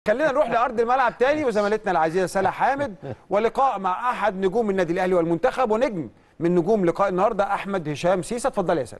خلينا نروح لارض الملعب تاني وزميلتنا العزيزه سلا حامد ولقاء مع احد نجوم النادي الاهلي والمنتخب ونجم من نجوم لقاء النهارده احمد هشام سيسه اتفضل يا سلا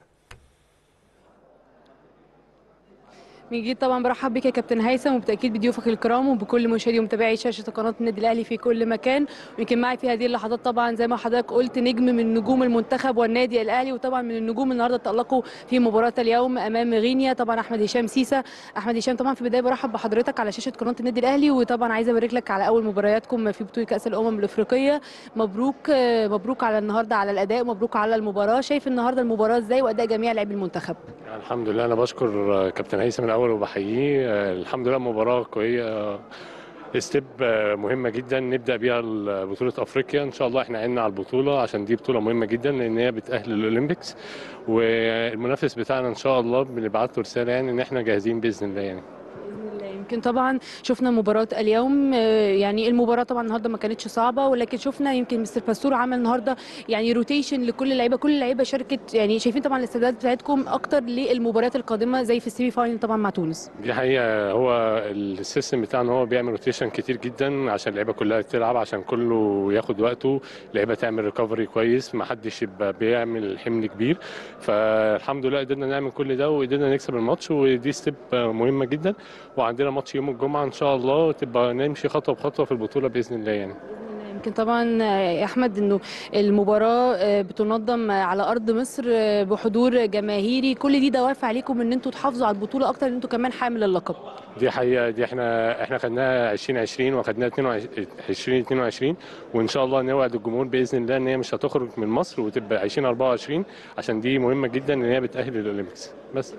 من جديد طبعا برحب بك يا كابتن هيثم وبالتاكيد بضيوفك الكرام وبكل مشاهدي ومتابعي شاشه قناه النادي الاهلي في كل مكان ويمكن معي في هذه اللحظات طبعا زي ما حضرتك قلت نجم من نجوم المنتخب والنادي الاهلي وطبعا من النجوم النهارده تالقوا في مباراه اليوم امام غينيا طبعا احمد هشام سيسه احمد هشام طبعا في البدايه برحب بحضرتك على شاشه قناه النادي الاهلي وطبعا عايزه ابارك لك على اول مبارياتكم في بطوله كاس الامم الافريقيه مبروك مبروك على النهارده على الاداء مبروك على المباراه شايف النهارده المباراه ازاي واداء جميع لاعبي المنتخب الحمد لله انا بشكر كابتن هيثم الاول وبحييه الحمد لله مباراه قويه ستيب مهمه جدا نبدا بيها بطوله افريقيا ان شاء الله احنا عنا على البطوله عشان دي بطوله مهمه جدا لان هي بتاهل الاولمبيكس والمنافس بتاعنا ان شاء الله بنبعت له رساله يعني ان احنا جاهزين باذن الله يعني يمكن طبعا شفنا مباراه اليوم يعني المباراه طبعا النهارده ما كانتش صعبه ولكن شفنا يمكن مستر باستور عمل النهارده يعني روتيشن لكل اللعيبه كل اللعيبه شاركت يعني شايفين طبعا الاستعدادات بتاعتكم اكتر للمباريات القادمه زي في السيمي فاينل طبعا مع تونس دي حقيقه هو السيستم بتاعنا هو بيعمل روتيشن كتير جدا عشان اللعيبه كلها تلعب عشان كله ياخد وقته اللعيبه تعمل ريكفري كويس ما حدش يبقى بيعمل حمل كبير فالحمد لله قدرنا نعمل كل ده وقدرنا نكسب الماتش ودي ستيب مهمه جدا وعندنا ماتش يوم الجمعه ان شاء الله وتبقى نمشي خطوه بخطوه في البطوله باذن الله يعني يمكن طبعا يا احمد انه المباراه بتنظم على ارض مصر بحضور جماهيري كل دي دوافع عليكم ان انتوا تحافظوا على البطوله اكتر ان انتوا كمان حامل اللقب دي حقيقه دي احنا احنا خدناها 2020 وخدناها 2022 وان شاء الله نوعد الجمهور باذن الله ان هي مش هتخرج من مصر وتبقى 2024 عشان دي مهمه جدا ان هي بتاهل الاولمبيكس بس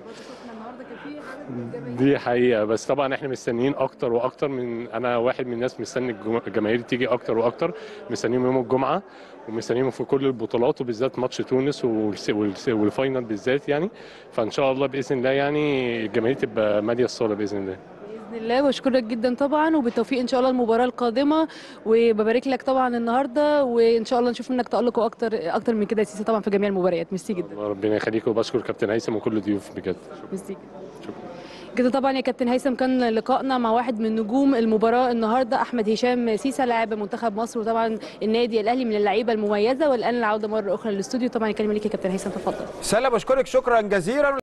دي حقيقه بس طبعا احنا مستنيين اكتر واكتر من انا واحد من الناس مستني الجماهير تيجي اكتر واكتر مستنيهم يوم الجمعه ومستنيهم في كل البطولات وبالذات ماتش تونس والفاينل بالذات يعني فان شاء الله باذن الله يعني الجماهير تبقى ماليه الصاله باذن الله باذن الله بشكرك جدا طبعا وبالتوفيق ان شاء الله المباراه القادمه وببارك لك طبعا النهارده وان شاء الله نشوف منك تالق اكتر اكتر من كده يا سيسي طبعا في جميع المباريات ميرسي جدا ربنا يخليك وبشكر كابتن هيثم وكل الضيوف بجد ميرسي جدا كده طبعا يا كابتن هيثم كان لقائنا مع واحد من نجوم المباراه النهارده احمد هشام سيسه لاعب منتخب مصر وطبعا النادي الاهلي من اللعيبه المميزه والان العوده مره اخرى للاستوديو طبعا الكلمه ليك يا كابتن هيثم تفضل سلا بشكرك شكرا جزيلا